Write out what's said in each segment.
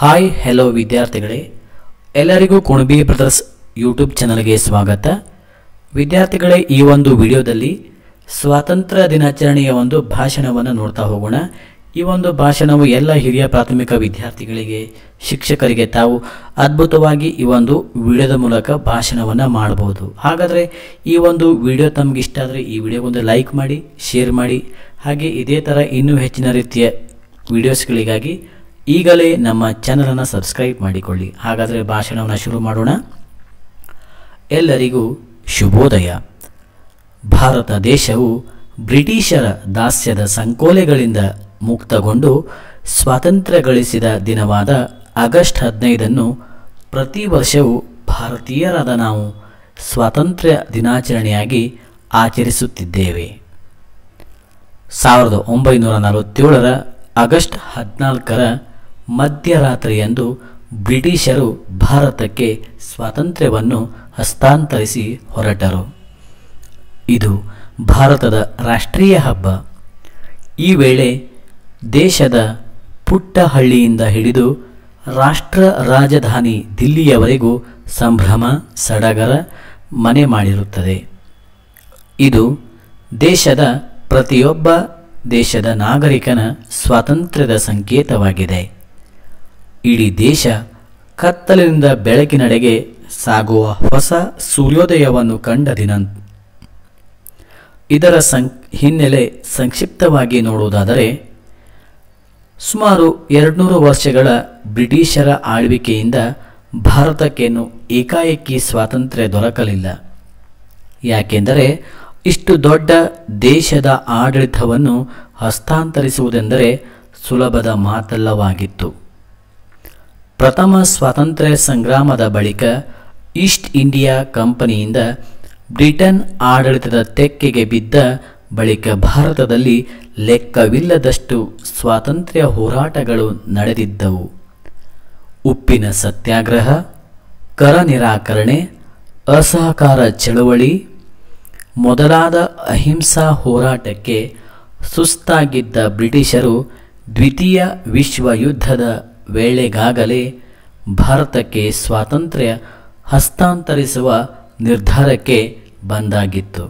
hi hello ವಿದ್ಯಾರ್ಥಿಗಳೇ ಎಲ್ಲರಿಗೂ ಕುಣಬಿ brothers YouTube ಚಾನಲ್ಗೆ ಸ್ವಾಗತ ವಿದ್ಯಾರ್ಥಿಗಳೇ ಈ ಒಂದು ವಿಡಿಯೋದಲ್ಲಿ ಸ್ವಾತಂತ್ರ್ಯ ದಿನಾಚರಣೆಯ ಒಂದು ಭಾಷಣವನ್ನು ನೋಡ್ತಾ ಹೋಗೋಣ ಈ ಒಂದು ಭಾಷಣವು ಎಲ್ಲ ಹಿರಿಯ ಪ್ರಾಥಮಿಕ ವಿದ್ಯಾರ್ಥಿಗಳಿಗೆ ಶಿಕ್ಷಕರಿಗೆ ತಾವು ಅದ್ಭುತವಾಗಿ ಈ ಒಂದು ವಿಡಿಯೋದ ಮೂಲಕ ಭಾಷಣವನ್ನು ಮಾಡಬಹುದು ಹಾಗಾದರೆ ಈ ಒಂದು ವಿಡಿಯೋ ತಮ್ಗೆ ಇಷ್ಟ ಆದರೆ ಈ ವಿಡಿಯೋಗೊಂದು ಲೈಕ್ ಮಾಡಿ ಶೇರ್ ಮಾಡಿ ಹಾಗೆ ಇದೇ ಥರ ಇನ್ನೂ ಹೆಚ್ಚಿನ ರೀತಿಯ ವಿಡಿಯೋಸ್ಗಳಿಗಾಗಿ ಈಗಲೇ ನಮ್ಮ ಚಾನಲನ್ನು ಸಬ್ಸ್ಕ್ರೈಬ್ ಮಾಡಿಕೊಳ್ಳಿ ಹಾಗಾದರೆ ಭಾಷಣವನ್ನು ಶುರು ಮಾಡೋಣ ಎಲ್ಲರಿಗೂ ಶುಭೋದಯ ಭಾರತ ದೇಶವು ಬ್ರಿಟಿಷರ ದಾಸ್ಯದ ಸಂಕೋಲೆಗಳಿಂದ ಮುಕ್ತಗೊಂಡು ಸ್ವಾತಂತ್ರ್ಯ ಗಳಿಸಿದ ದಿನವಾದ ಆಗಸ್ಟ್ ಹದಿನೈದನ್ನು ಪ್ರತಿ ವರ್ಷವೂ ಭಾರತೀಯರಾದ ನಾವು ಸ್ವಾತಂತ್ರ್ಯ ದಿನಾಚರಣೆಯಾಗಿ ಆಚರಿಸುತ್ತಿದ್ದೇವೆ ಸಾವಿರದ ಒಂಬೈನೂರ ನಲವತ್ತೇಳರ ಆಗಸ್ಟ್ ಹದಿನಾಲ್ಕರ ಮಧ್ಯರಾತ್ರಿಯಂದು ಬ್ರಿಟಿಷರು ಭಾರತಕ್ಕೆ ಸ್ವಾತಂತ್ರ್ಯವನ್ನು ಹಸ್ತಾಂತರಿಸಿ ಹೊರಟರು ಇದು ಭಾರತದ ರಾಷ್ಟ್ರೀಯ ಹಬ್ಬ ಈ ವೇಳೆ ದೇಶದ ಪುಟ್ಟ ಹಳ್ಳಿಯಿಂದ ಹಿಡಿದು ರಾಷ್ಟ್ರ ರಾಜಧಾನಿ ದಿಲ್ಲಿಯವರೆಗೂ ಸಂಭ್ರಮ ಸಡಗರ ಮನೆ ಮಾಡಿರುತ್ತದೆ ಇದು ದೇಶದ ಪ್ರತಿಯೊಬ್ಬ ದೇಶದ ನಾಗರಿಕನ ಸ್ವಾತಂತ್ರ್ಯದ ಸಂಕೇತವಾಗಿದೆ ಇಡೀ ದೇಶ ಕತ್ತಲಿನಿಂದ ಬೆಳಕಿನಡೆಗೆ ಸಾಗುವ ಹೊಸ ಸೂರ್ಯೋದಯವನ್ನು ಕಂಡ ದಿನ ಇದರ ಸಂ ಹಿನ್ನೆಲೆ ಸಂಕ್ಷಿಪ್ತವಾಗಿ ನೋಡುವುದಾದರೆ ಸುಮಾರು ಎರಡುನೂರು ವರ್ಷಗಳ ಬ್ರಿಟಿಷರ ಆಳ್ವಿಕೆಯಿಂದ ಭಾರತಕ್ಕೇನು ಏಕಾಏಕಿ ಸ್ವಾತಂತ್ರ್ಯ ದೊರಕಲಿಲ್ಲ ಯಾಕೆಂದರೆ ಇಷ್ಟು ದೊಡ್ಡ ದೇಶದ ಆಡಳಿತವನ್ನು ಹಸ್ತಾಂತರಿಸುವುದೆಂದರೆ ಸುಲಭದ ಮಾತಲ್ಲವಾಗಿತ್ತು ಪ್ರಥಮ ಸ್ವಾತಂತ್ರ್ಯ ಸಂಗ್ರಾಮದ ಬಳಿಕ ಈಸ್ಟ್ ಇಂಡಿಯಾ ಕಂಪನಿಯಿಂದ ಬ್ರಿಟನ್ ಆಡಳಿತದ ತೆಕ್ಕೆಗೆ ಬಿದ್ದ ಬಳಿಕ ಭಾರತದಲ್ಲಿ ಲೆಕ್ಕವಿಲ್ಲದಷ್ಟು ಸ್ವಾತಂತ್ರ್ಯ ಹೋರಾಟಗಳು ನಡೆದಿದ್ದವು ಉಪ್ಪಿನ ಸತ್ಯಾಗ್ರಹ ಕರ ನಿರಾಕರಣೆ ಅಸಹಕಾರ ಚಳವಳಿ ಮೊದಲಾದ ಅಹಿಂಸಾ ಹೋರಾಟಕ್ಕೆ ಸುಸ್ತಾಗಿದ್ದ ಬ್ರಿಟಿಷರು ದ್ವಿತೀಯ ವಿಶ್ವ ಯುದ್ಧದ ವೇಳೆಗಾಗಲೇ ಭಾರತಕ್ಕೆ ಸ್ವಾತಂತ್ರ್ಯ ಹಸ್ತಾಂತರಿಸುವ ನಿರ್ಧಾರಕ್ಕೆ ಬಂದಾಗಿತ್ತು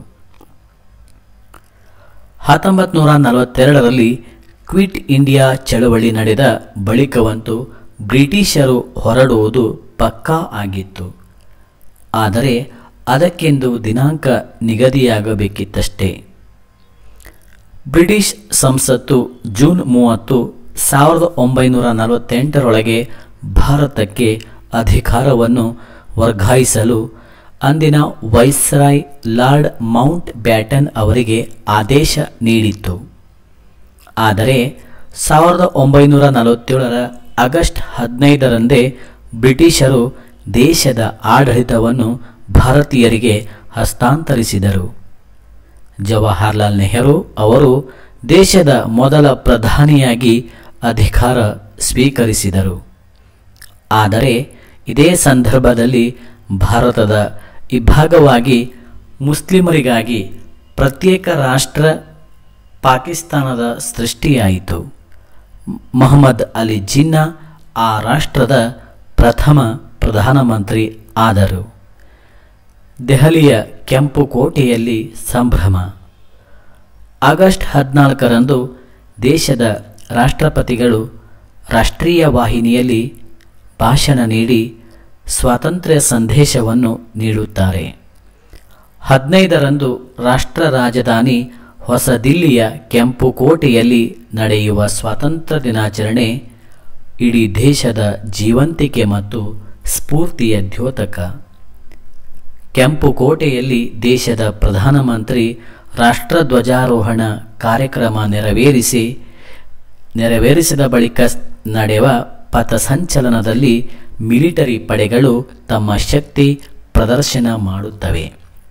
ಹತ್ತೊಂಬತ್ತು ನೂರ ನಲವತ್ತೆರಡರಲ್ಲಿ ಕ್ವಿಟ್ ಇಂಡಿಯಾ ಚಳವಳಿ ನಡೆದ ಬಳಿಕವಂತೂ ಬ್ರಿಟಿಷರು ಹೊರಡುವುದು ಪಕ್ಕಾ ಆಗಿತ್ತು ಆದರೆ ಅದಕ್ಕೆಂದು ದಿನಾಂಕ ನಿಗದಿಯಾಗಬೇಕಿತ್ತಷ್ಟೇ ಬ್ರಿಟಿಷ್ ಸಂಸತ್ತು ಜೂನ್ ಮೂವತ್ತು ಸಾವಿರದ ಒಂಬೈನೂರ ನಲವತ್ತೆಂಟರೊಳಗೆ ಭಾರತಕ್ಕೆ ಅಧಿಕಾರವನ್ನು ವರ್ಗಾಯಿಸಲು ಅಂದಿನ ವೈಸ್ರಾಯ್ ಲಾರ್ಡ್ ಮೌಂಟ್ ಬ್ಯಾಟನ್ ಅವರಿಗೆ ಆದೇಶ ನೀಡಿತ್ತು ಆದರೆ ಸಾವಿರದ ಒಂಬೈನೂರ ನಲವತ್ತೇಳರ ಆಗಸ್ಟ್ ಹದಿನೈದರಂದೇ ಬ್ರಿಟಿಷರು ದೇಶದ ಆಡಳಿತವನ್ನು ಭಾರತೀಯರಿಗೆ ಹಸ್ತಾಂತರಿಸಿದರು ಜವಾಹರ್ಲಾಲ್ ನೆಹರು ಅವರು ದೇಶದ ಮೊದಲ ಪ್ರಧಾನಿಯಾಗಿ ಅಧಿಕಾರ ಸ್ವೀಕರಿಸಿದರು ಆದರೆ ಇದೇ ಸಂದರ್ಭದಲ್ಲಿ ಭಾರತದ ಇಬ್ಬಾಗವಾಗಿ ಮುಸ್ಲಿಮರಿಗಾಗಿ ಪ್ರತ್ಯೇಕ ರಾಷ್ಟ್ರ ಪಾಕಿಸ್ತಾನದ ಸೃಷ್ಟಿಯಾಯಿತು ಮೊಹಮ್ಮದ್ ಅಲಿ ಜಿನ್ನಾ ಆ ರಾಷ್ಟ್ರದ ಪ್ರಥಮ ಪ್ರಧಾನಮಂತ್ರಿ ಆದರು ದೆಹಲಿಯ ಕೆಂಪು ಕೋಟೆಯಲ್ಲಿ ಸಂಭ್ರಮ ಆಗಸ್ಟ್ ಹದಿನಾಲ್ಕರಂದು ದೇಶದ ರಾಷ್ಟ್ರಪತಿಗಳು ರಾಷ್ಟ್ರೀಯ ವಾಹಿನಿಯಲ್ಲಿ ಭಾಷಣ ನೀಡಿ ಸ್ವಾತಂತ್ರ್ಯ ಸಂದೇಶವನ್ನು ನೀಡುತ್ತಾರೆ ಹದಿನೈದರಂದು ರಾಷ್ಟ್ರ ರಾಜಧಾನಿ ಹೊಸ ದಿಲ್ಲಿಯ ಕೆಂಪು ಕೋಟೆಯಲ್ಲಿ ನಡೆಯುವ ಸ್ವಾತಂತ್ರ್ಯ ದಿನಾಚರಣೆ ಇಡೀ ದೇಶದ ಜೀವಂತಿಕೆ ಮತ್ತು ಸ್ಫೂರ್ತಿಯ ದ್ಯೋತಕ ಕೆಂಪು ಕೋಟೆಯಲ್ಲಿ ದೇಶದ ಪ್ರಧಾನಮಂತ್ರಿ ರಾಷ್ಟ್ರಧ್ವಜಾರೋಹಣ ಕಾರ್ಯಕ್ರಮ ನೆರವೇರಿಸಿ ನೆರವೇರಿಸಿದ ಬಳಿಕ ನಡೆಯುವ ಪಥಸಂಚಲನದಲ್ಲಿ ಮಿಲಿಟರಿ ಪಡೆಗಳು ತಮ್ಮ ಶಕ್ತಿ ಪ್ರದರ್ಶನ ಮಾಡುತ್ತವೆ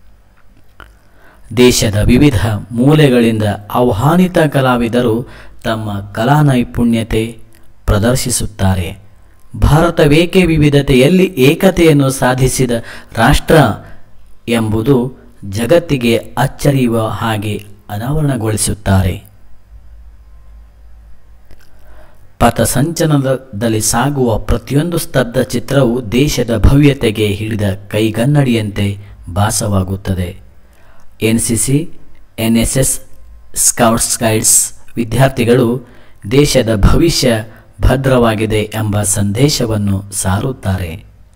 ದೇಶದ ವಿವಿಧ ಮೂಲೆಗಳಿಂದ ಆಹ್ವಾನಿತ ಕಲಾವಿದರು ತಮ್ಮ ಕಲಾ ನೈಪುಣ್ಯತೆ ಪ್ರದರ್ಶಿಸುತ್ತಾರೆ ಭಾರತವೇಕೆ ವಿವಿಧತೆಯಲ್ಲಿ ಏಕತೆಯನ್ನು ಸಾಧಿಸಿದ ರಾಷ್ಟ್ರ ಎಂಬುದು ಜಗತ್ತಿಗೆ ಅಚ್ಚರಿಯುವ ಹಾಗೆ ಅನಾವರಣಗೊಳಿಸುತ್ತಾರೆ ಪಥಸಂಚಲನದಲ್ಲಿ ಸಾಗುವ ಪ್ರತಿಯೊಂದು ಸ್ತಬ್ಧ ಚಿತ್ರವು ದೇಶದ ಭವ್ಯತೆಗೆ ಹಿಡಿದ ಕೈಗನ್ನಡಿಯಂತೆ ಭಾಸವಾಗುತ್ತದೆ N C C N S S scouts guides ವಿದ್ಯಾರ್ಥಿಗಳು ದೇಶದ ಭವಿಷ್ಯ ಭದ್ರವಾಗಿದೆ ಎಂಬ ಸಂದೇಶವನ್ನು ಸಾರುತ್ತಾರೆ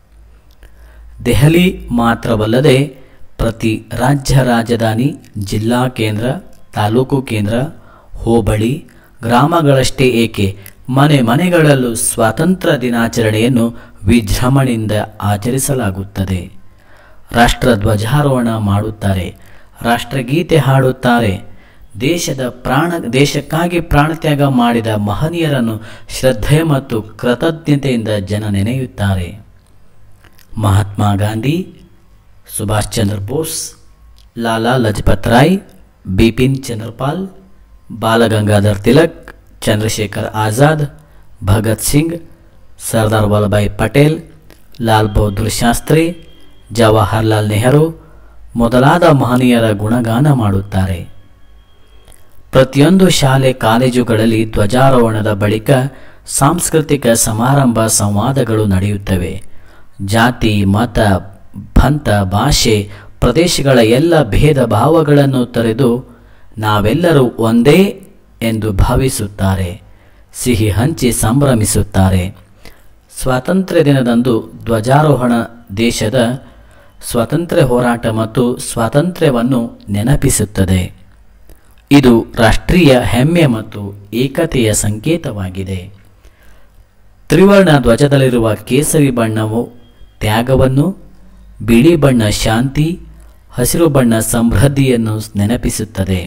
ದೆಹಲಿ ಮಾತ್ರವಲ್ಲದೆ ಪ್ರತಿ ರಾಜ್ಯ ರಾಜಧಾನಿ ಜಿಲ್ಲಾ ಕೇಂದ್ರ ತಾಲೂಕು ಕೇಂದ್ರ ಹೋಬಳಿ ಗ್ರಾಮಗಳಷ್ಟೇ ಏಕೆ ಮನೆ ಮನೆಗಳಲ್ಲೂ ಸ್ವಾತಂತ್ರ್ಯ ದಿನಾಚರಣೆಯನ್ನು ವಿಜೃಂಭಣೆಯಿಂದ ಆಚರಿಸಲಾಗುತ್ತದೆ ರಾಷ್ಟ್ರ ಧ್ವಜಾರೋಹಣ ಮಾಡುತ್ತಾರೆ ರಾಷ್ಟ್ರಗೀತೆ ಹಾಡುತ್ತಾರೆ ದೇಶದ ಪ್ರಾಣ ದೇಶಕ್ಕಾಗಿ ಪ್ರಾಣತ್ಯಾಗ ಮಾಡಿದ ಮಹನೀಯರನ್ನು ಶ್ರದ್ಧೆ ಮತ್ತು ಕೃತಜ್ಞತೆಯಿಂದ ಜನ ನೆನೆಯುತ್ತಾರೆ ಮಹಾತ್ಮ ಗಾಂಧಿ ಸುಭಾಷ್ ಚಂದ್ರ ಬೋಸ್ ಲಾಲಾ ಲಜಪತ್ ರಾಯ್ ಬಿಪಿನ್ ಚಂದ್ರಪಾಲ್ ಬಾಲಗಂಗಾಧರ್ ತಿಲಕ್ ಚಂದ್ರಶೇಖರ್ ಆಜಾದ್ ಭಗತ್ ಸಿಂಗ್ ಸರ್ದಾರ್ ವಲ್ಲಭಾಯ್ ಪಟೇಲ್ ಲಾಲ್ ಬಹದ್ದೂರ್ ಶಾಸ್ತ್ರಿ ಜವಾಹರ್ಲಾಲ್ ನೆಹರು ಮೊದಲಾದ ಮಹನೀಯರ ಗುಣಗಾನ ಮಾಡುತ್ತಾರೆ ಪ್ರತಿಯೊಂದು ಶಾಲೆ ಕಾಲೇಜುಗಳಲ್ಲಿ ಧ್ವಜಾರೋಹಣದ ಬಳಿಕ ಸಾಂಸ್ಕೃತಿಕ ಸಮಾರಂಭ ಸಂವಾದಗಳು ನಡೆಯುತ್ತವೆ ಜಾತಿ ಮತ ಪಂಥ ಭಾಷೆ ಪ್ರದೇಶಗಳ ಎಲ್ಲ ಭೇದ ಭಾವಗಳನ್ನು ತೊರೆದು ನಾವೆಲ್ಲರೂ ಒಂದೇ ಎಂದು ಭಾವಿಸುತ್ತಾರೆ ಸಿಹಿ ಹಂಚಿ ಸಂಭ್ರಮಿಸುತ್ತಾರೆ ಸ್ವಾತಂತ್ರ್ಯ ದಿನದಂದು ಧ್ವಜಾರೋಹಣ ದೇಶದ ಸ್ವಾತಂತ್ರ್ಯ ಹೋರಾಟ ಮತ್ತು ಸ್ವಾತಂತ್ರ್ಯವನ್ನು ನೆನಪಿಸುತ್ತದೆ ಇದು ರಾಷ್ಟ್ರೀಯ ಹೆಮ್ಮೆ ಮತ್ತು ಏಕತೆಯ ಸಂಕೇತವಾಗಿದೆ ತ್ರಿವರ್ಣ ಧ್ವಜದಲ್ಲಿರುವ ಕೇಸರಿ ಬಣ್ಣವು ತ್ಯಾಗವನ್ನು ಬಿಳಿ ಬಣ್ಣ ಶಾಂತಿ ಹಸಿರು ಬಣ್ಣ ಸಮೃದ್ಧಿಯನ್ನು ನೆನಪಿಸುತ್ತದೆ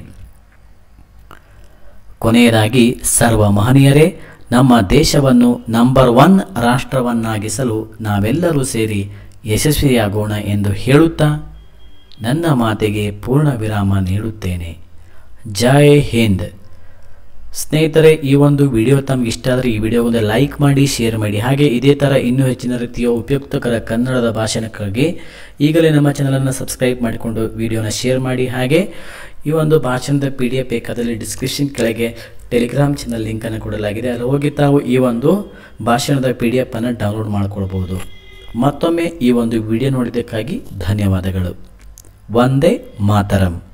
ಕೊನೆಯದಾಗಿ ಸರ್ವ ಮಹನೀಯರೇ ನಮ್ಮ ದೇಶವನ್ನು ನಂಬರ್ ಒನ್ ರಾಷ್ಟ್ರವನ್ನಾಗಿಸಲು ನಾವೆಲ್ಲರೂ ಸೇರಿ ಯಶಸ್ವಿಯಾಗೋಣ ಎಂದು ಹೇಳುತ್ತಾ ನನ್ನ ಮಾತಿಗೆ ಪೂರ್ಣ ವಿರಾಮ ನೀಡುತ್ತೇನೆ ಜೈ ಹಿಂದ್ ಸ್ನೇಹಿತರೆ ಈ ಒಂದು ವಿಡಿಯೋ ತಮಗೆ ಇಷ್ಟ ಆದರೆ ಈ ವಿಡಿಯೋಗೊಂದು ಲೈಕ್ ಮಾಡಿ ಶೇರ್ ಮಾಡಿ ಹಾಗೆ ಇದೇ ಥರ ಇನ್ನೂ ಹೆಚ್ಚಿನ ರೀತಿಯ ಉಪಯುಕ್ತಕರ ಕನ್ನಡದ ಭಾಷಣಕ್ಕಾಗಿ ಈಗಲೇ ನಮ್ಮ ಚಾನಲನ್ನು ಸಬ್ಸ್ಕ್ರೈಬ್ ಮಾಡಿಕೊಂಡು ವಿಡಿಯೋನ ಶೇರ್ ಮಾಡಿ ಹಾಗೆ ಈ ಒಂದು ಭಾಷಣದ ಪಿ ಡಿ ಎಫ್ ಬೇಕಾದಲ್ಲಿ ಡಿಸ್ಕ್ರಿಪ್ಷನ್ ಕೆಳಗೆ ಟೆಲಿಗ್ರಾಮ್ ಚಾನಲ್ ಲಿಂಕನ್ನು ಕೊಡಲಾಗಿದೆ ಅಲ್ಲಿ ಹೋಗಿ ತಾವು ಈ ಒಂದು ಭಾಷಣದ ಪಿ ಡಿ ಎಫನ್ನು ಡೌನ್ಲೋಡ್ ಮಾಡಿಕೊಳ್ಬೋದು ಮತ್ತೊಮ್ಮೆ ಈ ಒಂದು ವಿಡಿಯೋ ನೋಡಿದ್ದಕ್ಕಾಗಿ ಧನ್ಯವಾದಗಳು ವಂದೇ ಮಾತರಂ